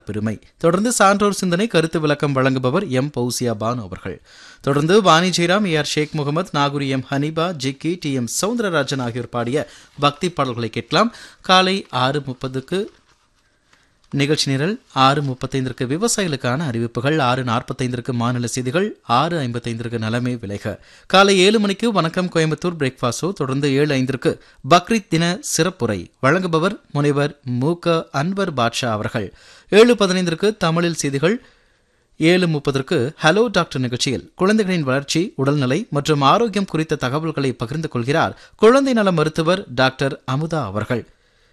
பெருமை தொடர்ந்து சான்றோர் சிந்தனை கருத்து விளக்கம் வழங்குபவர் எம் பௌசியா பானு அவர்கள் தொடர்ந்து Vani Jayaram A R Sheikh Mohammed Nagoori M Hanifa Jikki T M Soundararajan ஆகியோர் பாடிய பக்தி பாடல்களை கேட்கலாம் காலை ஆறு முப்பதுக்கு நிகழ்ச்சி நிரல் ஆறு முப்பத்தைந்திற்கு விவசாயிகளுக்கான அறிவிப்புகள் ஆறு நாற்பத்தைந்திற்கு மாநில செய்திகள் ஆறு ஐம்பத்தைந்திற்கு நலமே விலைக காலை ஏழு மணிக்கு வணக்கம் கோயம்புத்தூர் பிரேக்ஃபாஸ்டோ தொடர்ந்து ஏழு ஐந்திற்கு பக்ரீத் தின சிறப்புரை வழங்குபவர் முனைவர் மு க அன்வர் பாட்ஷா அவர்கள் ஏழு பதினைந்திற்கு தமிழில் செய்திகள் ஏழு முப்பதற்கு ஹலோ டாக்டர் நிகழ்ச்சியில் குழந்தைகளின் வளர்ச்சி உடல்நிலை மற்றும் ஆரோக்கியம் குறித்த தகவல்களை பகிர்ந்து கொள்கிறார் குழந்தை நல மருத்துவர் டாக்டர் அமுதா அவர்கள்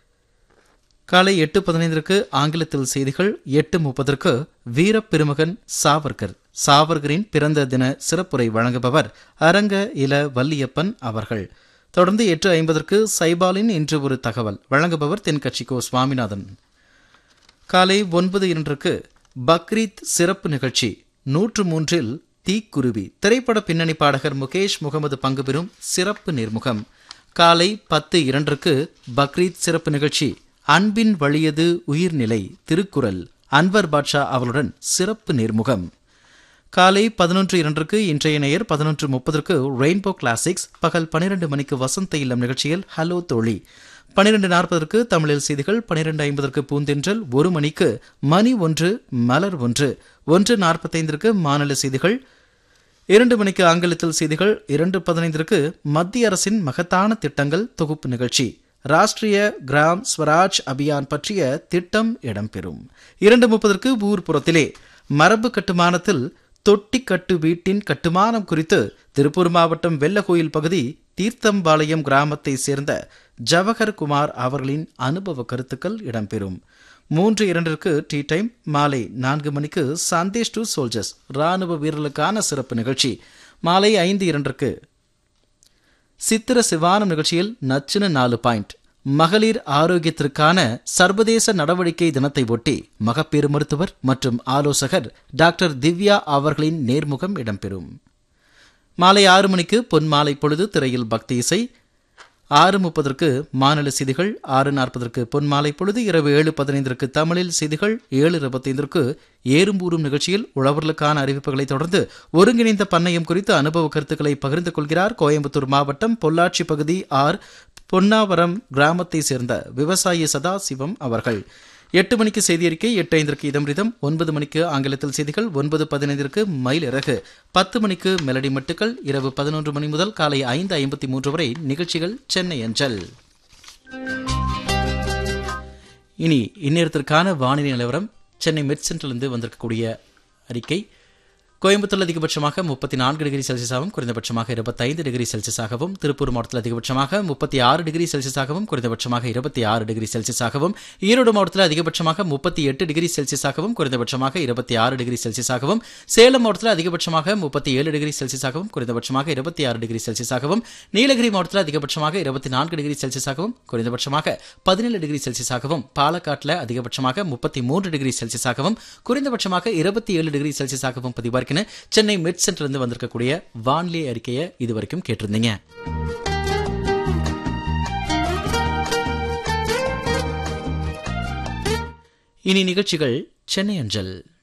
காலை எட்டு பதினைந்திற்கு ஆங்கிலத்தில் செய்திகள் எட்டு முப்பதற்கு வீரப்பெருமகன் சாவர்கர் சாவர்கரின் பிறந்த தின சிறப்புரை வழங்குபவர் அரங்க இல வல்லியப்பன் அவர்கள் தொடர்ந்து எட்டு ஐம்பதற்கு சைபாலின் இன்று ஒரு தகவல் வழங்குபவர் தென்கட்சிக்கோ சுவாமிநாதன் காலை ஒன்பது இரண்டிற்கு பக்ரீத் சிறப்பு நிகழ்ச்சி நூற்று மூன்றில் தீக்குருவி திரைப்பட பின்னணி பாடகர் முகேஷ் முகமது பங்கு பெறும் சிறப்பு நேர்முகம் காலை பத்து இரண்டிற்கு பக்ரீத் சிறப்பு நிகழ்ச்சி அன்பின் வழியது உயிர்நிலை திருக்குறள் அன்வர் பாட்ஷா அவர்களுடன் சிறப்பு நேர்முகம் காலை பதினொன்று இரண்டிற்கு இன்றைய நேயர் பதினொன்று முப்பதற்கு ரெயின்போ கிளாசிக்ஸ் பகல் பனிரெண்டு மணிக்கு வசந்த இல்லம் நிகழ்ச்சியில் ஹலோ தோழி பனிரெண்டு நாற்பதற்கு தமிழில் செய்திகள் பனிரெண்டு ஐம்பதற்கு பூந்தென்றல் ஒரு மணிக்கு மணி ஒன்று மலர் ஒன்று ஒன்று நாற்பத்தைந்திற்கு மாநில செய்திகள் இரண்டு மணிக்கு ஆங்கிலத்தில் செய்திகள் இரண்டு பதினைந்திற்கு மத்திய அரசின் மகத்தான திட்டங்கள் தொகுப்பு நிகழ்ச்சி ராஷ்டிரிய கிராம் ஸ்வராஜ் அபியான் பற்றிய திட்டம் இடம்பெறும் இரண்டு முப்பதற்கு ஊர்புறத்திலே மரபு கட்டுமானத்தில் தொட்டிக்கட்டு வீட்டின் கட்டுமானம் குறித்து திருப்பூர் மாவட்டம் வெள்ளகோயில் பகுதி தீர்த்தம்பாளையம் கிராமத்தை சேர்ந்த ஜவஹர் குமார் அவர்களின் அனுபவ கருத்துக்கள் இடம்பெறும் மூன்று இரண்டிற்கு டீ டைம் மாலை நான்கு மணிக்கு சந்தேஷ் டு சோல்ஜர்ஸ் ராணுவ வீரர்களுக்கான சிறப்பு நிகழ்ச்சி மாலை ஐந்து இரண்டிற்கு சித்திர சிவானம் நிகழ்ச்சியில் நச்சின நாலு பாயிண்ட் மகளிர் ஆரோக்கியத்திற்கான சர்வதேச நடவடிக்கை தினத்தை ஒட்டி மகப்பேறு மருத்துவர் மற்றும் ஆலோசகர் டாக்டர் திவ்யா அவர்களின் நேர்முகம் இடம்பெறும் மாலை ஆறு மணிக்கு பொன் மாலை பொழுது திரையில் பக்தி இசை ஆறு முப்பதற்கு மாநில செய்திகள் ஆறு நாற்பதற்கு பொன்மாலை பொழுது இரவு ஏழு பதினைந்திற்கு தமிழில் செய்திகள் ஏழு இருபத்தைந்திற்கு ஏறும்பூரும் நிகழ்ச்சியில் உழவர்களுக்கான அறிவிப்புகளை தொடர்ந்து ஒருங்கிணைந்த பண்ணையம் குறித்து அனுபவ கருத்துக்களை பகிர்ந்து கொள்கிறார் கோயம்புத்தூர் மாவட்டம் பொள்ளாச்சி பகுதி ஆர் பொன்னாவரம் கிராமத்தை சேர்ந்த விவசாயி சதாசிவம் அவர்கள் எட்டு மணிக்கு செய்தி அறிக்கை எட்டு ஐந்திற்கு இதம்ரிதம் ஒன்பது மணிக்கு ஆங்கிலத்தில் செய்திகள் ஒன்பது பதினைந்திற்கு மயில் இறகு பத்து மணிக்கு மெலடி மட்டுக்கள் இரவு பதினொன்று மணி முதல் காலை ஐந்து ஐம்பத்தி மூன்று வரை நிகழ்ச்சிகள் சென்னை அஞ்சல் இனி இந்நேரத்திற்கான வானிலை நிலவரம் சென்னை மெட் சென்டரிலிருந்து வந்திருக்கக்கூடிய அறிக்கை கோயம்புத்தூர் அதிகபட்சமாக முப்பத்தி நான்கு டிகிரி செல்சியஸாகவும் குறைந்தபட்சமாக இருபத்தைந்து டிகிரி செல்சியஸாகவும் திருப்பூர் மாவட்டத்தில் அதிகபட்சமாக முப்பத்தி ஆறு டிகிரி செல்சியஸாகவும் குறைந்தபட்சமாக இருபத்தி ஆறு டிகிரி செல்சியஸாகவும் ஈரோடு மாவட்டத்தில் அதிகபட்சமாக முப்பத்தி எட்டு டிகிரி செல்சியஸாகவும் குறைந்தபட்சமாக இருபத்தி ஆறு டிகிரி செல்சியஸாகவும் சேலம் மாவட்டத்தில் அதிகபட்சமாக முப்பத்தி ஏழு டிகிரி செல்சியஸாகவும் குறைந்தபட்சமாக இருபத்தி ஆறு டிகிரி செல்சியஸாகவும் நீலகிரி மாவட்டத்தில் அதிகபட்சமாக இருபத்தி நான்கு டிகிரி செல்சியஸாகவும் குறைந்தபட்சமாக பதினேழு டிகிரி செல்சியஸாகவும் பாலக்காட்டில் அதிகபட்சமாக முப்பத்தி மூன்று டிகிரி செல்சியஸாகவும் குறைந்தபட்சமாக இருபத்தி ஏழு டிகிரி செல்சியஸாகவும் பதிவாக இருக்குன்னு சென்னை மெட் சென்டர்லேருந்து வந்திருக்கக்கூடிய வானிலை அறிக்கையை இது வரைக்கும் கேட்டிருந்தீங்க இனி நிகழ்ச்சிகள் சென்னை அஞ்சல்